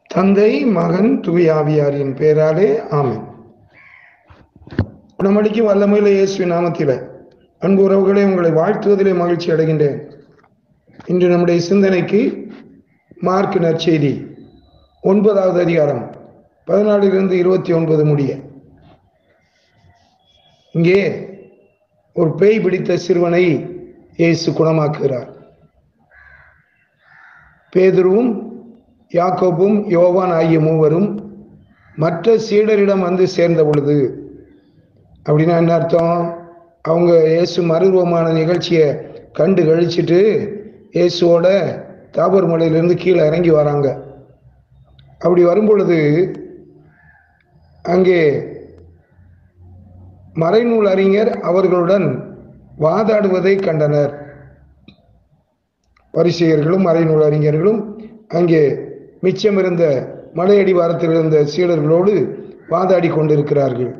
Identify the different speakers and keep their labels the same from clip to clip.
Speaker 1: தந்தை மகன் தூயாவியாரின் பேராலே ஆமென் குணமளிக்கும் வல்லமையில இயேசு நாமத்தில அன்பு உறவுகளே உங்களை வாழ்த்துவதிலே மகிழ்ச்சி அடைகின்றேன் இன்று நம்முடைய சிந்தனைக்கு மார்க் நற்செய்தி ஒன்பதாவது அதிகாரம் பதினாலிலிருந்து இருபத்தி ஒன்பது முடிய இங்கே ஒரு பேய் பிடித்த சிறுவனை இயேசு குணமாக்குகிறார் பேதுருவும் யாக்கோபும் யோவான் ஆகிய மூவரும் மற்ற சீடரிடம் வந்து சேர்ந்த பொழுது அப்படின்னா என்ன அர்த்தம் அவங்க இயேசு மறுரூபமான நிகழ்ச்சியை கண்டு கழிச்சிட்டு இயேசுவோட தாபர் மலையிலிருந்து கீழே இறங்கி வராங்க அப்படி வரும் பொழுது அங்கே மறைநூல் அறிஞர் அவர்களுடன் வாதாடுவதை கண்டனர் பரிசெயர்களும் மறைநூல் அறிஞர்களும் அங்கே மிச்சம் இருந்த மலையடிவாரத்தில் இருந்த சீடர்களோடு வாதாடி கொண்டிருக்கிறார்கள்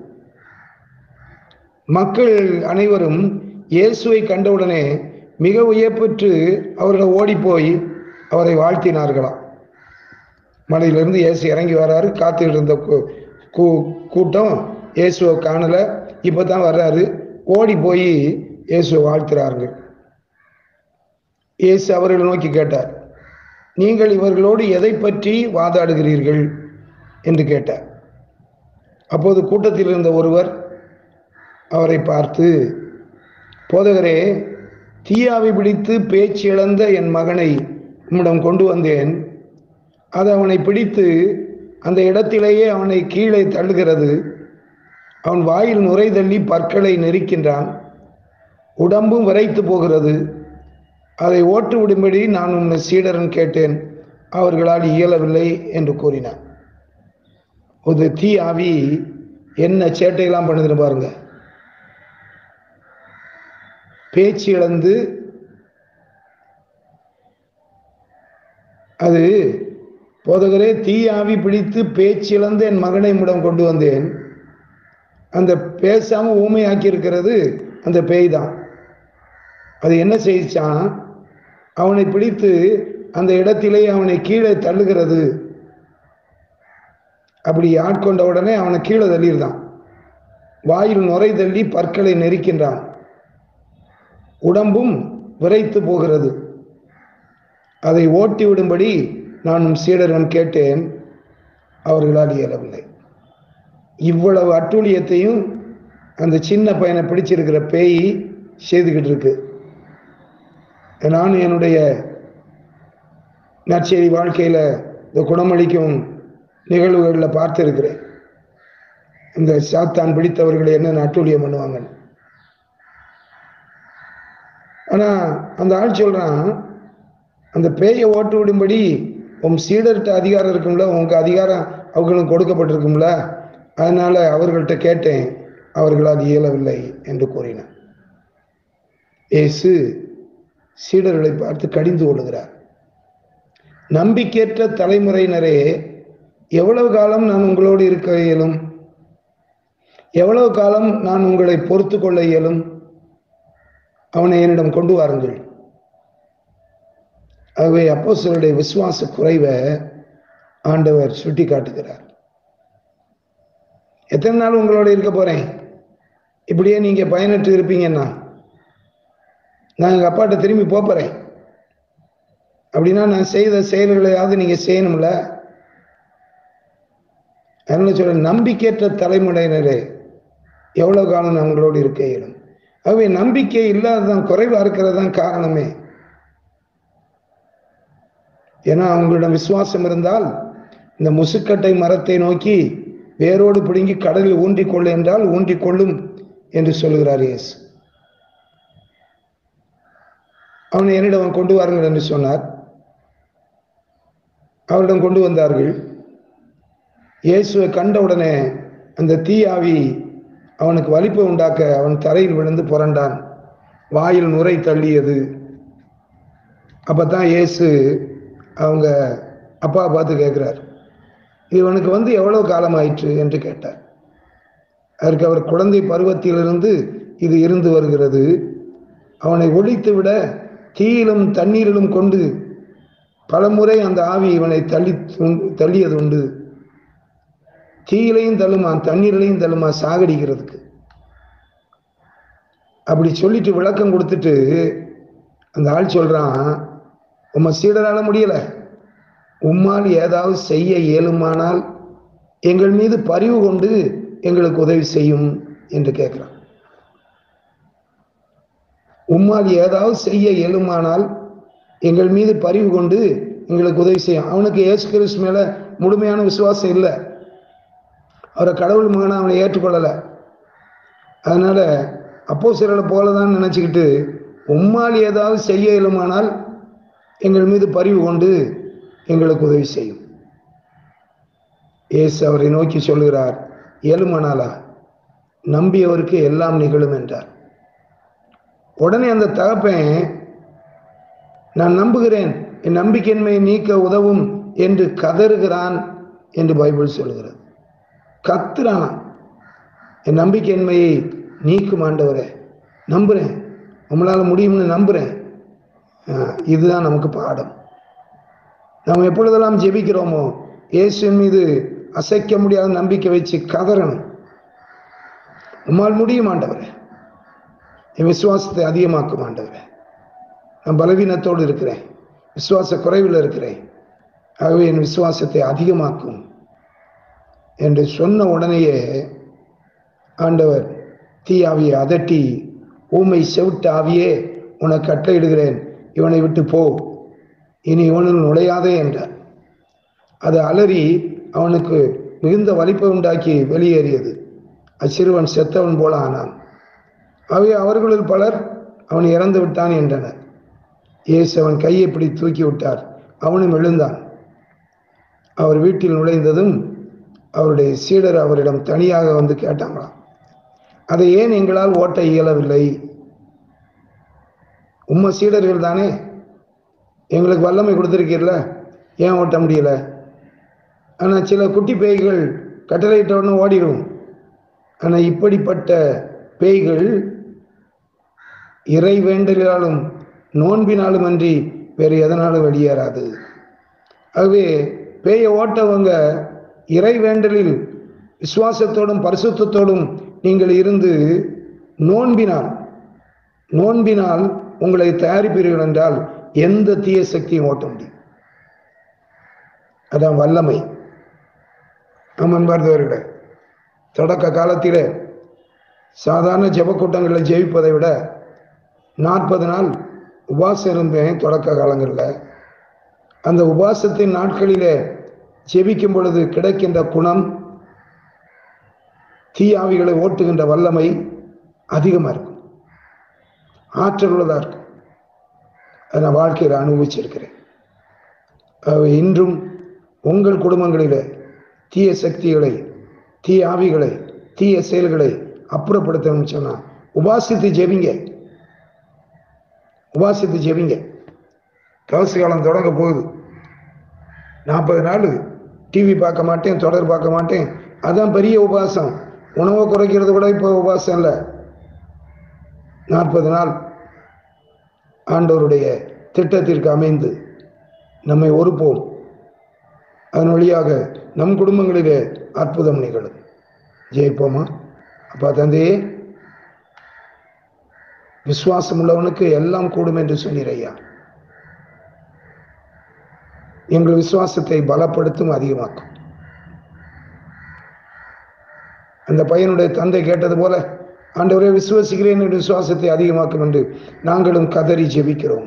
Speaker 1: மக்கள் அனைவரும் இயேசுவை கண்டவுடனே மிக உயர்பெற்று அவர்கள் ஓடிப்போய் அவரை வாழ்த்தினார்களாம் மலையிலிருந்து இயேசு இறங்கி வராரு காத்துக்கிட்டு இருந்த கூட்டம் இயேசுவை காணல இப்போ தான் வர்றாரு ஓடி போய் இயேசுவை வாழ்த்துறார்கள் இயேசு அவர்களை நோக்கி கேட்டார் நீங்கள் இவர்களோடு எதை பற்றி வாதாடுகிறீர்கள் என்று கேட்டார் அப்போது கூட்டத்தில் இருந்த ஒருவர் அவரை பார்த்து போதகரே தீயாவை பிடித்து பேச்சு இழந்த என் மகனை உம்மிடம் கொண்டு வந்தேன் அது அவனை பிடித்து அந்த இடத்திலேயே அவனை கீழே தள்ளுகிறது அவன் வாயில் நுரை தள்ளி பற்களை நெரிக்கின்றான் உடம்பும் விரைத்து போகிறது அதை ஓட்டு விடும்படி நான் உன்னை சீடரன் கேட்டேன் அவர்களால் இயலவில்லை என்று கூறினான் ஒரு தீ ஆவி என்ன சேட்டையெல்லாம் பண்ணுதுன்னு பாருங்க பேச்சு இழந்து அது போதகரே தீ ஆவி பிடித்து பேச்சு இழந்து என் மகனை முடம் கொண்டு வந்தேன் அந்த பேசாம ஊமையாக்கி இருக்கிறது அந்த பேய் தான் அது என்ன செய்தான் அவனை பிடித்து அந்த இடத்திலே அவனை கீழே தள்ளுகிறது அப்படி ஆட்கொண்ட உடனே அவனை கீழே தள்ளிடுதான் வாயில் நுரை தள்ளி பற்களை நெரிக்கின்றான் உடம்பும் விரைத்து போகிறது அதை ஓட்டி விடும்படி நானும் சீடரிடம் கேட்டேன் அவர்களால் இயலவில்லை இவ்வளவு அட்டூழியத்தையும் அந்த சின்ன பையனை பிடிச்சிருக்கிற பேய் செய்துக்கிட்டு இருக்கு நான் என்னுடைய நற்செய்தி வாழ்க்கையில் இந்த குணமளிக்கும் நிகழ்வுகளில் பார்த்துருக்கிறேன் இந்த சாத்தான் பிடித்தவர்களை என்ன அட்டூழியம் பண்ணுவாங்கன்னு ஆனால் அந்த ஆள் சொல்கிறான் அந்த பேயை ஓட்டு விடும்படி உன் சீடர்கிட்ட அதிகாரம் இருக்கும்ல உங்க அதிகாரம் அவர்களுக்கு கொடுக்கப்பட்டிருக்கும்ல அதனால அவர்கள்ட்ட கேட்டேன் அவர்களால் இயலவில்லை என்று கூறினார் இயேசு சீடர்களை பார்த்து கடிந்து கொள்ளுகிறார் நம்பிக்கையற்ற தலைமுறையினரே எவ்வளவு காலம் நான் உங்களோடு இருக்க இயலும் எவ்வளவு காலம் நான் உங்களை பொறுத்து கொள்ள இயலும் அவனை என்னிடம் கொண்டு வாருங்கள் ஆகவே அப்போ சிலருடைய விசுவாச குறைவை ஆண்டவர் சுட்டி காட்டுகிறார் எத்தனை நாள் உங்களோட இருக்க போறேன் இப்படியே நீங்க பயனற்று இருப்பீங்கன்னா நான் எங்க அப்பாட்ட திரும்பி போறேன் அப்படின்னா நான் செய்த செயல்களையாவது நீங்க செய்யணும்ல அதனால சொல்ற நம்பிக்கையற்ற தலைமுறையினரே எவ்வளவு காலம் நான் உங்களோடு இருக்க இயலும் ஆகவே நம்பிக்கை இல்லாததான் குறைவா இருக்கிறது தான் காரணமே ஏன்னா அவங்களிடம் விசுவாசம் இருந்தால் இந்த முசுக்கட்டை மரத்தை நோக்கி வேரோடு பிடுங்கி கடலில் ஊன்றிக்கொள்ள என்றால் ஊன்றிக்கொள்ளும் என்று சொல்லுகிறார் இயேசு அவனை என்னிடம் கொண்டு வாருங்கள் என்று சொன்னார் அவரிடம் கொண்டு வந்தார்கள் இயேசுவை கண்டவுடனே அந்த தீயாவி அவனுக்கு வலிப்பை உண்டாக்க அவன் தரையில் விழுந்து புரண்டான் வாயில் நுரை தள்ளியது அப்பதான் இயேசு அவங்க அப்பா பார்த்து கேட்குறார் இவனுக்கு வந்து எவ்வளவு காலம் ஆயிற்று என்று கேட்டார் அதற்கு அவர் குழந்தை பருவத்திலிருந்து இது இருந்து வருகிறது அவனை ஒழித்து விட தீயிலும் தண்ணீரிலும் கொண்டு பலமுறை அந்த ஆவி இவனை தள்ளி தள்ளியது உண்டு தீயிலையும் தள்ளுமா தண்ணீரிலையும் தள்ளுமா சாகடிக்கிறதுக்கு அப்படி சொல்லிட்டு விளக்கம் கொடுத்துட்டு அந்த ஆள் சொல்றான் உம்ம சீடரால முடியல உம்மால் ஏதாவது செய்ய இயலுமானால் எங்கள் மீது பரிவு கொண்டு எங்களுக்கு உதவி செய்யும் என்று கேட்கிறான் உம்மால் ஏதாவது செய்ய இயலுமானால் எங்கள் மீது பரிவு கொண்டு எங்களுக்கு உதவி செய்யும் அவனுக்கு இயேசு கிறிஸ்து மேல முழுமையான விசுவாசம் இல்லை அவரை கடவுள் மகனை அவனை ஏற்றுக்கொள்ளலை அதனால அப்போ சிலரை போலதான் நினைச்சுக்கிட்டு உம்மால் ஏதாவது செய்ய இயலுமானால் எங்கள் மீது பரிவு கொண்டு எங்களுக்கு உதவி செய்யும் இயேசு அவரை நோக்கி சொல்கிறார் இயலுமானாலா நம்பியவருக்கு எல்லாம் நிகழும் என்றார் உடனே அந்த தகப்பன் நான் நம்புகிறேன் என் நம்பிக்கையின்மையை நீக்க உதவும் என்று கதறுகிறான் என்று பைபிள் சொல்கிறது கத்துறானா என் நம்பிக்கையின்மையை நீக்கும் ஆண்டவரே நம்புறேன் நம்மளால முடியும்னு நம்புறேன் ஆஹ் இதுதான் நமக்கு பாடம் நாம் எப்பொழுதெல்லாம் ஜெபிக்கிறோமோ இயேசுவின் மீது அசைக்க முடியாத நம்பிக்கை வச்சு கதறணும் உம்மால் முடியும் ஆண்டவரே என் விசுவாசத்தை அதிகமாக்கும் ஆண்டவரே நான் பலவீனத்தோடு இருக்கிறேன் விசுவாச குறைவில் இருக்கிறேன் ஆகவே என் விசுவாசத்தை அதிகமாக்கும் என்று சொன்ன உடனேயே ஆண்டவர் தீயாவியை அதட்டி ஊமை செவிட்ட ஆவியே உனக்கு கட்டளையிடுகிறேன் இவனை விட்டு போ இனி இவனுள் நுழையாதே என்றார் அது அலறி அவனுக்கு மிகுந்த வலிப்பை உண்டாக்கி வெளியேறியது அச்சிறுவன் செத்தவன் போல ஆனான் ஆகவே அவர்களில் பலர் அவன் இறந்து விட்டான் என்றனர் இயேசு அவன் கையை பிடி தூக்கி விட்டார் அவனும் எழுந்தான் அவர் வீட்டில் நுழைந்ததும் அவருடைய சீடர் அவரிடம் தனியாக வந்து கேட்டாங்களாம் அதை ஏன் எங்களால் ஓட்ட இயலவில்லை உம்ம சீடர்கள் தானே எங்களுக்கு வல்லமை கொடுத்துருக்கீர்ல ஏன் ஓட்ட முடியல ஆனால் சில குட்டி பேய்கள் கட்டளையிட்டவுடனே ஓடிடும் ஆனால் இப்படிப்பட்ட பேய்கள் இறை வேண்டலாலும் நோன்பினாலும் அன்றி வேறு எதனாலும் வெளியேறாது ஆகவே பேயை ஓட்டவங்க இறை வேண்டலில் விசுவாசத்தோடும் பரிசுத்தத்தோடும் நீங்கள் இருந்து நோன்பினால் நோன்பினால் உங்களை தயாரிப்பீர்கள் என்றால் எந்த தீய சக்தியும் ஓட்ட முடியும் அதான் வல்லமை ஆமன் பார்த்தவர்களே தொடக்க காலத்திலே சாதாரண ஜெபக்கூட்டங்களில் ஜெயிப்பதை விட நாற்பது நாள் உபாசம் இருந்தேன் தொடக்க காலங்களில் அந்த உபாசத்தின் நாட்களிலே ஜெபிக்கும் பொழுது கிடைக்கின்ற குணம் தீயாவிகளை ஓட்டுகின்ற வல்லமை அதிகமாக இருக்கும் ஆற்றல் உள்ளதாக இருக்கும் அதை நான் வாழ்க்கையில் அனுபவிச்சிருக்கிறேன் ஆகவே இன்றும் உங்கள் குடும்பங்களிலே தீய சக்திகளை தீய ஆவிகளை தீய செயல்களை அப்புறப்படுத்தணும்னு சொன்னா உபாசித்து ஜெபிங்க உபாசித்து ஜெபிங்க தவசு காலம் தொடங்க போகுது நாற்பது நாள் டிவி பார்க்க மாட்டேன் தொடர் பார்க்க மாட்டேன் அதான் பெரிய உபாசம் உணவை குறைக்கிறது கூட இப்போ உபாசம் இல்லை நாற்பது நாள் ஆண்டவருடைய திட்டத்திற்கு அமைந்து நம்மை ஒருப்போம் அதன் வழியாக நம் குடும்பங்களிலே அற்புதம் நிகழும் ஜெயிப்போமா அப்பா தந்தையே விசுவாசம் உள்ளவனுக்கு எல்லாம் கூடும் என்று சொன்னீர் ஐயா எங்கள் விசுவாசத்தை பலப்படுத்தும் அதிகமாக்கும் அந்த பையனுடைய தந்தை கேட்டது போல ஆண்டவரே விசுவசிக்கிறேன் என்று விசுவாசத்தை அதிகமாக்கும் என்று நாங்களும் கதறி ஜெபிக்கிறோம்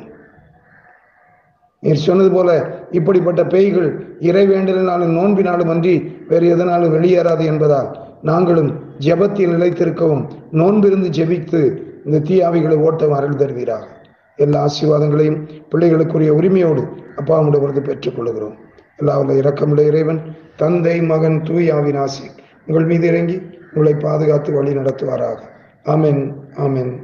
Speaker 1: நீர் சொன்னது போல இப்படிப்பட்ட பேய்கள் இறை வேண்டலினாலும் நோன்பினாலும் அன்றி வேறு எதனாலும் வெளியேறாது என்பதால் நாங்களும் ஜெபத்தில் நிலைத்திருக்கவும் நோன்பிருந்து ஜெபித்து இந்த தீயாவிகளை ஓட்டம் அருள் தருவீராக எல்லா ஆசீர்வாதங்களையும் பிள்ளைகளுக்குரிய உரிமையோடு அப்பாவிடமிருந்து பெற்றுக் கொள்கிறோம் எல்லா இரக்கமுடைய இறைவன் தந்தை மகன் தூயாவின் ஆசி உங்கள் மீது இறங்கி உங்களை பாதுகாத்து வழி நடத்துவாராக ஆமென் ஆமென்